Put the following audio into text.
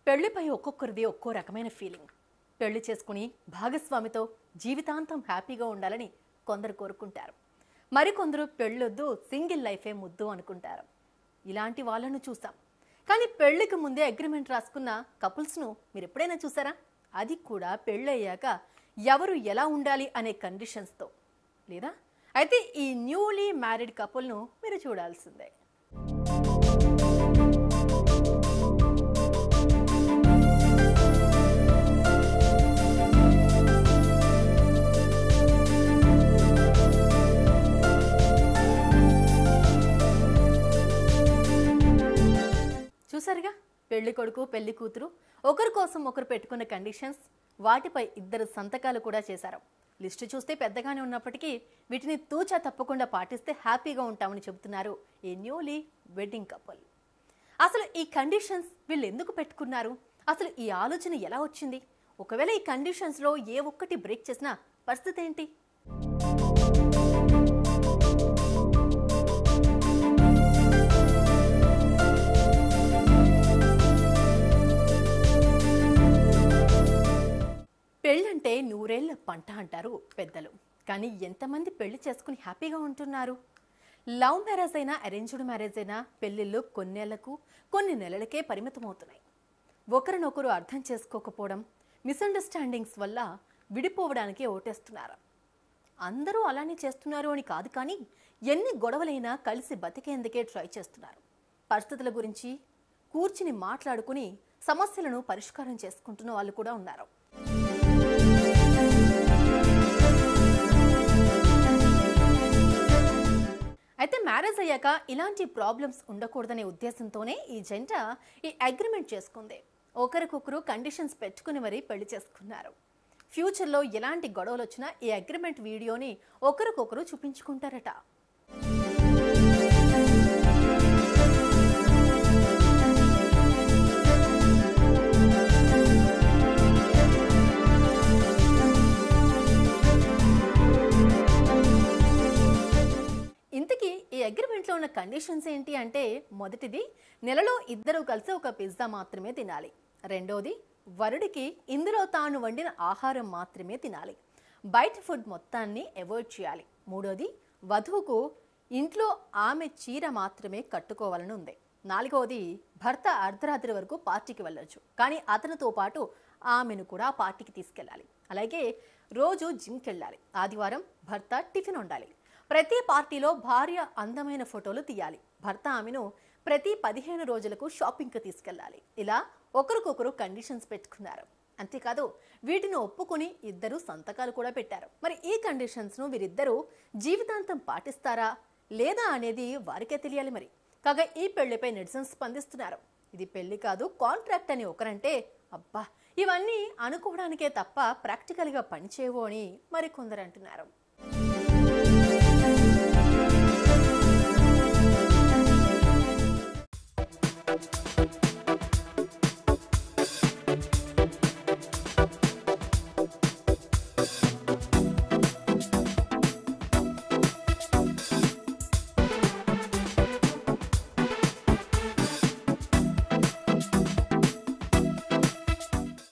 పెళ్లిపై ఒక్కొక్కరిది ఒక్కో రకమైన ఫీలింగ్ పెళ్లి చేసుకుని భాగస్వామితో జీవితాంతం హ్యాపీగా ఉండాలని కొందరు కోరుకుంటారు మరికొందరు పెళ్ళొద్దు సింగిల్ లైఫే ముద్దు అనుకుంటారు ఇలాంటి వాళ్ళను చూసాం కానీ పెళ్లికి ముందే అగ్రిమెంట్ రాసుకున్న కపుల్స్ను మీరు ఎప్పుడైనా చూసారా అది కూడా పెళ్ళయ్యాక ఎవరు ఎలా ఉండాలి అనే కండిషన్స్తో లేదా అయితే ఈ న్యూలీ మ్యారీడ్ కపుల్ను మీరు చూడాల్సిందే చూసారుగా పెళ్లి కొడుకు పెళ్లి కూతురు ఒకరి కోసం ఒకరు పెట్టుకున్న కండిషన్స్ వాటిపై ఇద్దరు సంతకాలు కూడా చేశారు లిస్టు చూస్తే పెద్దగానే ఉన్నప్పటికీ వీటిని తూచా తప్పకుండా పాటిస్తే హ్యాపీగా ఉంటామని చెబుతున్నారు ఈ న్యూలీ వెడ్డింగ్ కపుల్ అసలు ఈ కండిషన్స్ వీళ్ళు ఎందుకు పెట్టుకున్నారు అసలు ఈ ఆలోచన ఎలా వచ్చింది ఒకవేళ ఈ కండిషన్స్లో ఏ ఒక్కటి బ్రేక్ చేసినా పరిస్థితి ఏంటి పెళ్ళంటే నూరేళ్ల పంట అంటారు పెద్దలు కానీ ఎంతమంది పెళ్లి చేసుకుని హ్యాపీగా ఉంటున్నారు లవ్ మ్యారేజ్ అయినా అరేంజ్డ్ మ్యారేజ్ అయినా పెళ్ళిళ్ళు కొన్నేళ్లకు కొన్ని నెలలకే పరిమితమవుతున్నాయి ఒకరినొకరు అర్థం చేసుకోకపోవడం మిస్అండర్స్టాండింగ్స్ వల్ల విడిపోవడానికి ఓటేస్తున్నారు అందరూ అలానే చేస్తున్నారు అని కాదు కానీ ఎన్ని గొడవలైనా కలిసి బతికేందుకే ట్రై చేస్తున్నారు పరిస్థితుల గురించి కూర్చుని మాట్లాడుకుని సమస్యలను పరిష్కారం చేసుకుంటున్న వాళ్ళు కూడా ఉన్నారు అయితే మ్యారేజ్ అయ్యాక ఇలాంటి ప్రాబ్లమ్స్ ఉండకూడదనే ఉద్దేశంతోనే ఈ జంట ఈ అగ్రిమెంట్ చేసుకుంది ఒకరికొకరు కండిషన్స్ పెట్టుకుని మరీ పెళ్లి చేసుకున్నారు ఫ్యూచర్లో ఎలాంటి గొడవలు వచ్చినా ఈ అగ్రిమెంట్ వీడియోని ఒకరికొకరు చూపించుకుంటారట ఇంతకీ ఈ అగ్రిమెంట్లో ఉన్న కండిషన్స్ ఏంటి అంటే మొదటిది నెలలో ఇద్దరు కలిసి ఒక పిజ్జా మాత్రమే తినాలి రెండోది వరుడికి ఇందులో తాను వండిన ఆహారం మాత్రమే తినాలి బయట ఫుడ్ మొత్తాన్ని అవాయిడ్ చేయాలి మూడోది వధువుకు ఇంట్లో ఆమె చీర మాత్రమే కట్టుకోవాలని ఉంది నాలుగవది భర్త అర్ధరాత్రి వరకు పార్టీకి వెళ్ళొచ్చు కానీ అతనితో పాటు ఆమెను కూడా పార్టీకి తీసుకెళ్ళాలి అలాగే రోజు జిమ్కి వెళ్ళాలి ఆదివారం భర్త టిఫిన్ ఉండాలి ప్రతి పార్టీలో భార్య అందమైన ఫోటోలు తీయాలి భర్త ఆమెను ప్రతి పదిహేను రోజులకు షాపింగ్కి తీసుకెళ్ళాలి ఇలా ఒకరికొకరు కండిషన్స్ పెట్టుకున్నారు అంతేకాదు వీటిని ఒప్పుకొని ఇద్దరు సంతకాలు కూడా పెట్టారు మరి ఈ కండిషన్స్ను వీరిద్దరూ జీవితాంతం పాటిస్తారా లేదా అనేది వారికే తెలియాలి మరి కాగా ఈ పెళ్లిపై నెటిజన్స్ స్పందిస్తున్నారు ఇది పెళ్లి కాదు కాంట్రాక్ట్ అని ఒకరంటే అబ్బా ఇవన్నీ అనుకోవడానికే తప్ప ప్రాక్టికల్గా పనిచేయవు అని మరికొందరు అంటున్నారు